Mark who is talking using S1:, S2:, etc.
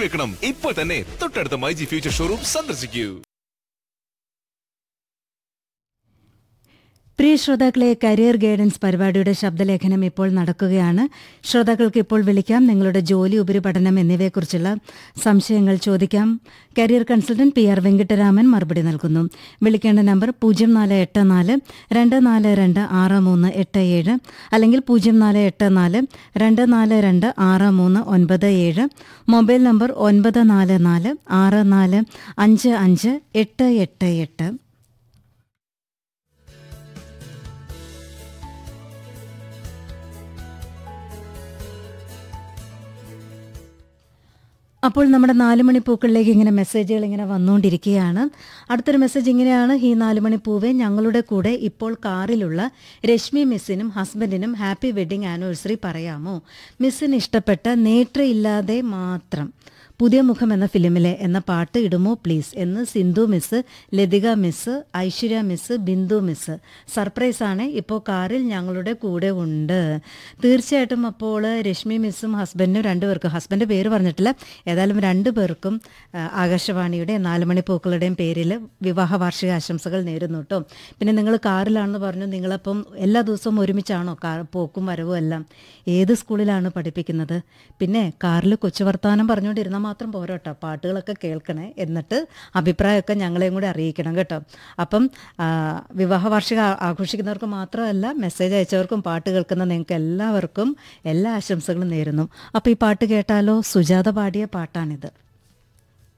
S1: മാറ്റിവെക്കണം ഇപ്പോൾ തന്നെ തൊട്ടടുത്ത മൈജി ഫ്യൂച്ചർ ഷോറൂം സന്ദർശിക്കൂ
S2: പ്രിയ ശ്രോതാക്കളെ കരിയർ ഗൈഡൻസ് പരിപാടിയുടെ ശബ്ദലേഖനം ഇപ്പോൾ നടക്കുകയാണ് ശ്രോതാക്കൾക്ക് ഇപ്പോൾ വിളിക്കാം നിങ്ങളുടെ ജോലി ഉപരിപഠനം എന്നിവയെക്കുറിച്ചുള്ള സംശയങ്ങൾ ചോദിക്കാം career consultant P R Venkataraman മറുപടി നൽകുന്നു വിളിക്കേണ്ട നമ്പർ പൂജ്യം നാല് എട്ട് നാല് രണ്ട് നാല് രണ്ട് ആറ് മൂന്ന് എട്ട് ഏഴ് അല്ലെങ്കിൽ പൂജ്യം നാല് എട്ട് നാല് രണ്ട് നാല് രണ്ട് ആറ് മൂന്ന് ഒൻപത് ഏഴ് മൊബൈൽ നമ്പർ ഒൻപത് നാല് നാല് ആറ് നാല് അഞ്ച് അഞ്ച് എട്ട് എട്ട് എട്ട് അപ്പോൾ നമ്മുടെ നാലുമണി പൂക്കളിലേക്ക് ഇങ്ങനെ മെസ്സേജുകൾ ഇങ്ങനെ വന്നുകൊണ്ടിരിക്കുകയാണ് അടുത്തൊരു മെസ്സേജ് ഇങ്ങനെയാണ് ഈ നാലുമണി പൂവെ ഞങ്ങളുടെ കൂടെ ഇപ്പോൾ കാറിലുള്ള രശ്മി മിസ്സിനും ഹസ്ബൻഡിനും ഹാപ്പി വെഡിങ് ആനിവേഴ്സറി പറയാമോ മിസ്സിന് ഇഷ്ടപ്പെട്ട നേത്രയില്ലാതെ മാത്രം പുതിയ മുഖം എന്ന ഫിലിമിലെ എന്ന പാട്ട് ഇടുമോ പ്ലീസ് എന്ന് Sindhu miss Lathika miss Aishwarya miss Bindu miss surprise ആണ് ഇപ്പോൾ കാറിൽ ഞങ്ങളുടെ കൂടെ ഉണ്ട് തീർച്ചയായിട്ടും അപ്പോൾ രശ്മി മിസ്സും ഹസ്ബൻഡിനും രണ്ടുപേർക്കും ഹസ്ബൻഡ് പേര് പറഞ്ഞിട്ടില്ല ഏതായാലും രണ്ടു പേർക്കും ആ, ആകാശവാണിയുടെ നാലുമണി പൂക്കളുടെയും പേരിൽ വിവാഹ വാർഷിക ആശംസകൾ നേരുന്നു കേട്ടോ പിന്നെ നിങ്ങൾ കാറിലാണെന്ന് പറഞ്ഞു നിങ്ങളപ്പം എല്ലാ ദിവസവും ഒരുമിച്ചാണോ കാർ പോക്കും വരവും എല്ലാം ഏത് സ്കൂളിലാണ് പഠിപ്പിക്കുന്നത് പിന്നെ കാറിൽ കൊച്ചു വർത്തമാനം പറഞ്ഞുകൊണ്ടിരുന്നാൽ മാത്രം പോരാട്ടോ പാട്ടുകളൊക്കെ കേൾക്കണേ എന്നിട്ട് അഭിപ്രായമൊക്കെ ഞങ്ങളെയും കൂടി അറിയിക്കണം കേട്ടോ അപ്പം ആ, വിവാഹ വാർഷിക ആ- ആഘോഷിക്കുന്നവർക്ക് മാത്രമല്ല മെസ്സേജ് അയച്ചവർക്കും പാട്ട് കേൾക്കുന്ന നിങ്ങൾക്ക് എല്ലാവർക്കും എല്ലാ ആശംസകളും നേരുന്നു അപ്പോൾ ഈ പാട്ട് കേട്ടാലോ സുജാത പാടിയ പാട്ടാണിത്